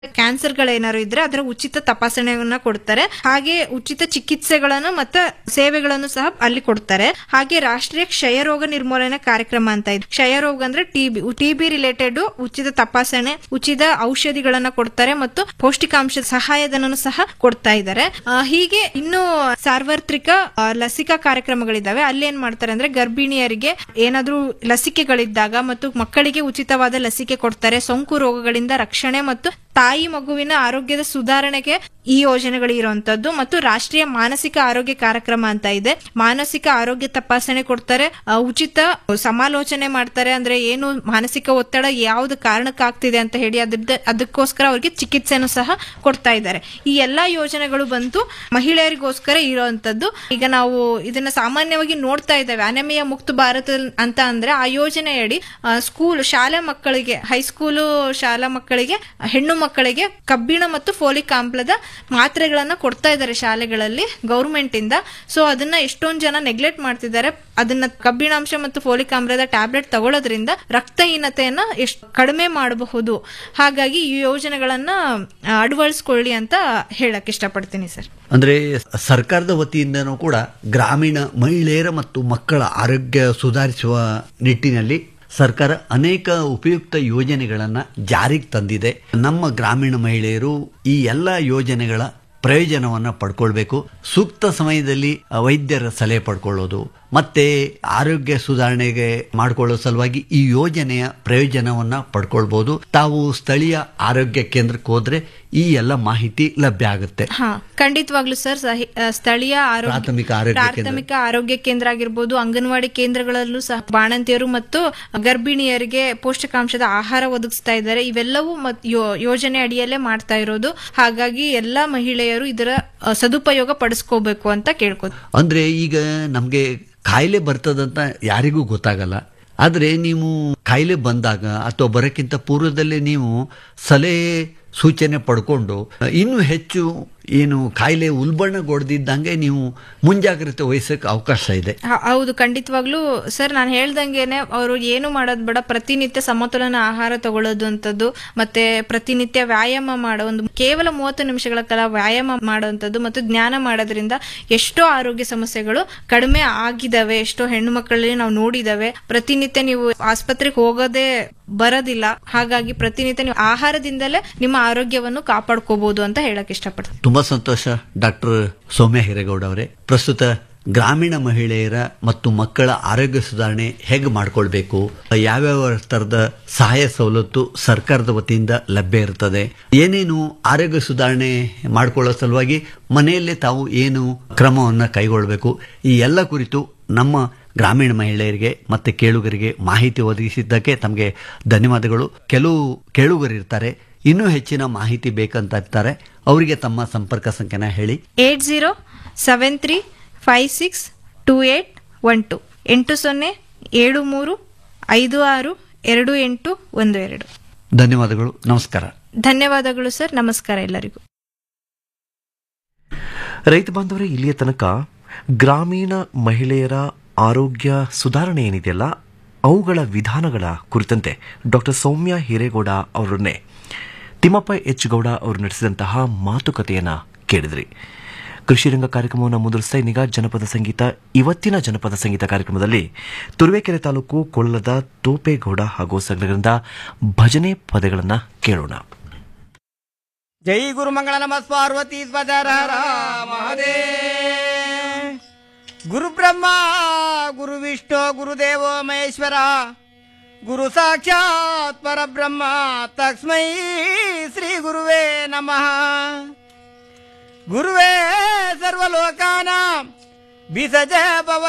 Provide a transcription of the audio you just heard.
ಕ್ಯಾನ್ಸರ್ಗಳೇನಾದ್ರು ಇದ್ರೆ ಅದರ ಉಚಿತ ತಪಾಸಣೆಯನ್ನ ಕೊಡ್ತಾರೆ ಹಾಗೆ ಉಚಿತ ಚಿಕಿತ್ಸೆಗಳನ್ನು ಮತ್ತೆ ಸೇವೆಗಳನ್ನು ಸಹ ಅಲ್ಲಿ ಕೊಡ್ತಾರೆ ಹಾಗೆ ರಾಷ್ಟ್ರೀಯ ಕ್ಷಯರೋಗ ನಿರ್ಮೂಲನೆ ಕಾರ್ಯಕ್ರಮ ಅಂತ ಇದೆ ಕ್ಷಯರೋಗ ಅಂದ್ರೆ ಟಿಬಿ ಟಿಬಿ ರಿಲೇಟೆಡ್ ಉಚಿತ ತಪಾಸಣೆ ಉಚಿತ ಔಷಧಿಗಳನ್ನ ಕೊಡ್ತಾರೆ ಮತ್ತು ಪೌಷ್ಟಿಕಾಂಶ ಸಹಾಯಧನನು ಸಹ ಕೊಡ್ತಾ ಇದ್ದಾರೆ ಆ, ಹೀಗೆ ಇನ್ನು ಸಾರ್ವತ್ರಿಕ ಆ, ಲಸಿಕಾ ಕಾರ್ಯಕ್ರಮಗಳಿದ್ದಾವೆ ಅಲ್ಲಿ ಏನ್ ಮಾಡ್ತಾರೆ ಅಂದ್ರೆ ಗರ್ಭಿಣಿಯರಿಗೆ ಏನಾದ್ರೂ ಲಸಿಕೆಗಳಿದ್ದಾಗ ಮತ್ತು ಮಕ್ಕಳಿಗೆ ಉಚಿತವಾದ ಲಸಿಕೆ ಕೊಡ್ತಾರೆ ಸೋಂಕು ರೋಗಗಳಿಂದ ರಕ್ಷಣೆ ಮತ್ತು ತಾಯಿ ಮಗುವಿನ ಆರೋಗ್ಯದ ಸುಧಾರಣೆಗೆ ಈ ಯೋಜನೆಗಳು ಇರುವಂತದ್ದು ಮತ್ತು ರಾಷ್ಟ್ರೀಯ ಮಾನಸಿಕ ಆರೋಗ್ಯ ಕಾರ್ಯಕ್ರಮ ಅಂತ ಇದೆ ಮಾನಸಿಕ ಆರೋಗ್ಯ ತಪಾಸಣೆ ಕೊಡ್ತಾರೆ ಆ, ಉಚಿತ ಸಮಾಲೋಚನೆ ಮಾಡ್ತಾರೆ ಅಂದ್ರೆ ಏನು ಮಾನಸಿಕ ಒತ್ತಡ ಯಾವ್ದು ಕಾರಣಕ್ಕಾಗ್ತಿದೆ ಅಂತ ಹೇಳಿ ಅದ್ರದ್ದು ಅದಕ್ಕೋಸ್ಕರ ಅವ್ರಿಗೆ ಚಿಕಿತ್ಸೆನೂ ಸಹ ಕೊಡ್ತಾ ಇದ್ದಾರೆ ಈ ಎಲ್ಲಾ ಯೋಜನೆಗಳು ಬಂತು ಮಹಿಳೆಯರಿಗೋಸ್ಕರ ಇರುವಂತದ್ದು ಈಗ ನಾವು ಇದನ್ನ ಸಾಮಾನ್ಯವಾಗಿ ನೋಡ್ತಾ ಇದ್ದೇವೆ ಅನೆಮಿಯ ಮುಕ್ತ ಭಾರತ ಅಂತ ಅಂದ್ರೆ ಆ ಯೋಜನೆಯಡಿ ಆ, ಸ್ಕೂಲ್ ಶಾಲಾ ಮಕ್ಕಳಿಗೆ ಹೈಸ್ಕೂಲು ಶಾಲಾ ಮಕ್ಕಳಿಗೆ ಹೆಣ್ಣು ಮಕ್ಕಳಿಗೆ ಕಬ್ಬಿಣ ಮತ್ತು ಫೋಲಿಕ್ ಆಮ್ಲದ ಮಾತ್ರೆಗಳನ್ನ ಕೊಡ್ತಾ ಇದ್ದಾರೆ ಶಾಲೆಗಳಲ್ಲಿ ಗೌರ್ಮೆಂಟ್ ಇಂದ ಸೊ ಅದನ್ನ ಎಷ್ಟೊಂದ್ ಜನ ನೆಗ್ಲೆಕ್ಟ್ ಮಾಡ್ತಿದ್ದಾರೆ ಅದನ್ನ ಕಬ್ಬಿಣಾಂಶ ಮತ್ತು ಫೋಲಿಕ್ ಆಮ್ಲದ ಟ್ಯಾಬ್ಲೆಟ್ ತಗೊಳ್ಳೋದ್ರಿಂದ ರಕ್ತಹೀನತೆಯನ್ನ ಎಷ್ಟು ಕಡಿಮೆ ಮಾಡಬಹುದು ಹಾಗಾಗಿ ಈ ಯೋಜನೆಗಳನ್ನ ಆ, ಅಳವಡಿಸ್ಕೊಳ್ಳಿ ಅಂತ ಹೇಳಕ್ ಇಷ್ಟಪಡ್ತೀನಿ ಸರ್ ಅಂದ್ರೆ ಸರ್ಕಾರದ ವತಿಯಿಂದನೂ ಕೂಡ ಗ್ರಾಮೀಣ ಮಹಿಳೆಯರ ಮತ್ತು ಮಕ್ಕಳ ಆರೋಗ್ಯ ಸುಧಾರಿಸುವ ನಿಟ್ಟಿನಲ್ಲಿ ಸರ್ಕಾರ ಅನೇಕ ಉಪಯುಕ್ತ ಯೋಜನೆಗಳನ್ನ ಜಾರಿಗೆ ತಂದಿದೆ ನಮ್ಮ ಗ್ರಾಮೀಣ ಮಹಿಳೆಯರು ಈ ಎಲ್ಲ ಯೋಜನೆಗಳ ಪ್ರಯೋಜನವನ್ನ ಪಡ್ಕೊಳ್ಬೇಕು ಸೂಕ್ತ ಸಮಯದಲ್ಲಿ ವೈದ್ಯರ ಸಲಹೆ ಪಡ್ಕೊಳ್ಳೋದು ಮತ್ತೆ ಆರೋಗ್ಯ ಸುಧಾರಣೆಗೆ ಮಾಡಿಕೊಳ್ಳೋ ಸಲುವಾಗಿ ಈ ಯೋಜನೆಯ ಪ್ರಯೋಜನವನ್ನ ಪಡ್ಕೊಳ್ಬಹುದು ತಾವು ಸ್ಥಳೀಯ ಆರೋಗ್ಯ ಕೇಂದ್ರಕ್ಕೆ ಹೋದ್ರೆ ಈ ಎಲ್ಲ ಮಾಹಿತಿ ಲಭ್ಯ ಆಗುತ್ತೆ ಹಾ ಖಂಡಿತವಾಗ್ಲೂ ಸರ್ ಸಹಿ- ಆ, ಸ್ಥಳೀಯ ಆರೋಗ್ಯ ಪ್ರಾಥಮಿಕ ಆರೋಗ್ಯ ಕೇಂದ್ರ. ಪ್ರಾಥಮಿಕ ಆರೋಗ್ಯ ಕೇಂದ್ರ ಆಗಿರ್ಬೋದು ಅಂಗನವಾಡಿ ಕೇಂದ್ರಗಳಲ್ಲೂ ಸಹ ಬಾಣಂತಿಯರು ಮತ್ತು ಗರ್ಭಿಣಿಯರಿಗೆ ಪೌಷ್ಟಿಕಾಂಶದ ಆಹಾರ ಒದಗಿಸ್ತಾ ಇದ್ದಾರೆ ಇವೆಲ್ಲವೂ ಮತ್- ಯೋ- ಯೋಜನೆ ಅಡಿಯಲ್ಲೇ ಮಾಡ್ತಾ ಇರೋದು ಹಾಗಾಗಿ ಎಲ್ಲಾ ಮಹಿಳೆಯರು ಇದರ ಆ, ಸದುಪಯೋಗ ಪಡಿಸ್ಕೋಬೇಕು ಅಂತ ಕೇಳ್ಕೊ ಅಂದ್ರೆ ಈಗ ನಮಗೆ ಕಾಯಿಲೆ ಬರ್ತದಂತ ಯಾರಿಗೂ ಗೊತ್ತಾಗಲ್ಲ ಆದರೆ ನೀವು ಕಾಯಿಲೆ ಬಂದಾಗ ಅಥವಾ ಬರೋಕ್ಕಿಂತ ಪೂರ್ವದಲ್ಲೇ ನೀವು ಸಲಹೆ ಸೂಚನೆ ಪಡ್ಕೊಂಡು ಇನ್ನೂ ಹೆಚ್ಚು ಏನು ಕಾಯಿಲೆ ಉಲ್ಬಣಗೊಡ್ದಿದ್ದಂಗೆ ನೀವು ಮುಂಜಾಗ್ರತೆ ವಹಿಸಕ್ಕೆ ಅವಕಾಶ ಇದೆ ಹ- ಹೌದು ಖಂಡಿತವಾಗ್ಲೂ ಸರ್ ನಾನು ಹೇಳ್ದಂಗೆನೆ ಅವರು ಏನು ಮಾಡೋದು ಬೇಡ ಪ್ರತಿನಿತ್ಯ ಸಮತೋಲನ ಆಹಾರ ತಗೊಳ್ಳೋದು ಅಂತದ್ದು ಮತ್ತೆ ಪ್ರತಿನಿತ್ಯ ವ್ಯಾಯಾಮ ಮಾಡೋ ಒಂದು ಕೇವಲ ಮೂವತ್ತು ನಿಮಿಷಗಳ ಕಾಲ ವ್ಯಾಯಾಮ ಮಾಡುವಂಥದ್ದು ಮತ್ತು ಜ್ಞಾನ ಮಾಡೋದ್ರಿಂದ ಎಷ್ಟೋ ಆರೋಗ್ಯ ಸಮಸ್ಯೆಗಳು ಕಡಿಮೆ ಆಗಿದಾವೆ ಎಷ್ಟೋ ಹೆಣ್ಣು ಮಕ್ಕಳಲ್ಲಿ ನಾವು ನೋಡಿದಾವೆ ಪ್ರತಿನಿತ್ಯ ನೀವು ಆಸ್ಪತ್ರೆಗೆ ಹೋಗೋದೇ ಬರೋದಿಲ್ಲ ಹಾಗಾಗಿ ಪ್ರತಿನಿತ್ಯ ನೀವು ಆಹಾರದಿಂದಲೇ ನಿಮ್ಮ ಆರೋಗ್ಯವನ್ನು ಕಾಪಾಡ್ಕೋಬಹುದು ಅಂತ ಹೇಳಕ್ ಇಷ್ಟಪಡ್ತೀನಿ ತುಂಬಾ ಸಂತೋಷ ಡಾಕ್ಟರ್ ಸೌಮ್ಯ ಹಿರೇಗೌಡ ಅವರೇ ಪ್ರಸ್ತುತ ಗ್ರಾಮೀಣ ಮಹಿಳೆಯರ ಮತ್ತು ಮಕ್ಕಳ ಆರೋಗ್ಯ ಸುಧಾರಣೆ ಹೇಗೆ ಮಾಡ್ಕೊಳ್ಬೇಕು ಯಾವ್ಯಾವ ಥರದ ಸಹಾಯ ಸವಲತ್ತು ಸರ್ಕಾರದ ವತಿಯಿಂದ ಲಭ್ಯ ಇರ್ತದೆ ಏನೇನು ಆರೋಗ್ಯ ಸುಧಾರಣೆ ಮಾಡ್ಕೊಳ್ಳೋ ಸಲುವಾಗಿ ಮನೆಯಲ್ಲೇ ತಾವು ಏನು ಕ್ರಮವನ್ನು ಕೈಗೊಳ್ಳಬೇಕು ಈ ಎಲ್ಲ ಕುರಿತು ನಮ್ಮ ಗ್ರಾಮೀಣ ಮಹಿಳೆಯರಿಗೆ ಮತ್ತೆ ಕೇಳುಗರಿಗೆ ಮಾಹಿತಿ ಒದಗಿಸಿದ್ದಕ್ಕೆ ತಮಗೆ ಧನ್ಯವಾದಗಳು ಕೆಲವು ಕೇಳುಗರಿರ್ತಾರೆ ಇನ್ನೂ ಹೆಚ್ಚಿನ ಮಾಹಿತಿ ಬೇಕಂತ ಇರ್ತಾರೆ ಅವರಿಗೆ ತಮ್ಮ ಸಂಪರ್ಕ ಸಂಖ್ಯೆನ ಹೇಳಿ eight zero seven three five six two eight one two ಎಂಟು ಸೊನ್ನೆ ಏಳು ಮೂರು ಐದು ಆರು ಎರಡು ಎಂಟು ಒಂದು ಎರಡು ಧನ್ಯವಾದಗಳು ನಮಸ್ಕಾರ ಧನ್ಯವಾದಗಳು ಸರ್ ನಮಸ್ಕಾರ ಎಲ್ಲರಿಗೂ ರೈತ ಬಾಂಧವರೇ ಇಲ್ಲಿಯ ತನಕ ಗ್ರಾಮೀಣ ಮಹಿಳೆಯರ ಆರೋಗ್ಯ ಸುಧಾರಣೆ ಏನಿದೆಯಲ್ಲ ಅವುಗಳ ವಿಧಾನಗಳ ಕುರಿತಂತೆ ಡಾಕ್ಟರ್ ಸೌಮ್ಯ ಹಿರೇಗೌಡ ಅವರನ್ನೇ ತಿಮ್ಮಪ್ಪ ಎಚ್ ಗೌಡ ಅವರು ನಡೆಸಿದಂತಹ ಮಾತುಕತೆಯನ್ನ ಕೇಳಿದ್ರಿ ಕೃಷಿರಂಗ ಕಾರ್ಯಕ್ರಮವನ್ನು ಮುಂದುವರಿಸ್ತಾ ಇದೀಗ ಜನಪದ ಸಂಗೀತ ಇವತ್ತಿನ ಜನಪದ ಸಂಗೀತ ಕಾರ್ಯಕ್ರಮದಲ್ಲಿ ತುರುವೇಕೆರೆ ತಾಲೂಕು ಕೊಳ್ಳದ ತೋಪೇಗೌಡ ಹಾಗೂ ಸಂಘಗಳಿಂದ ಭಜನೆ ಪದಗಳನ್ನು ಕೇಳೋಣ ಜೈ ಗುರುಮಂಗಳ ನಮ ಪಾರ್ವತಿ ಸ್ವಜರ ಮಹದೇ ಗುರು ಬ್ರಹ್ಮ ಗುರು ವಿಷ್ಣು ಗುರುದೇವೋ ಮಹೇಶ್ವರ ಗುರು ಸಾಕ್ಷಾತ್ ಪರಬ್ರಹ್ಮ ತಸ್ಮೈ ಶ್ರೀ ಗುರುವೇ ನಮಃ ಗುರುವೇ ಸರ್ವಲೋಕಾನ ಬಿಸಜ ಪವ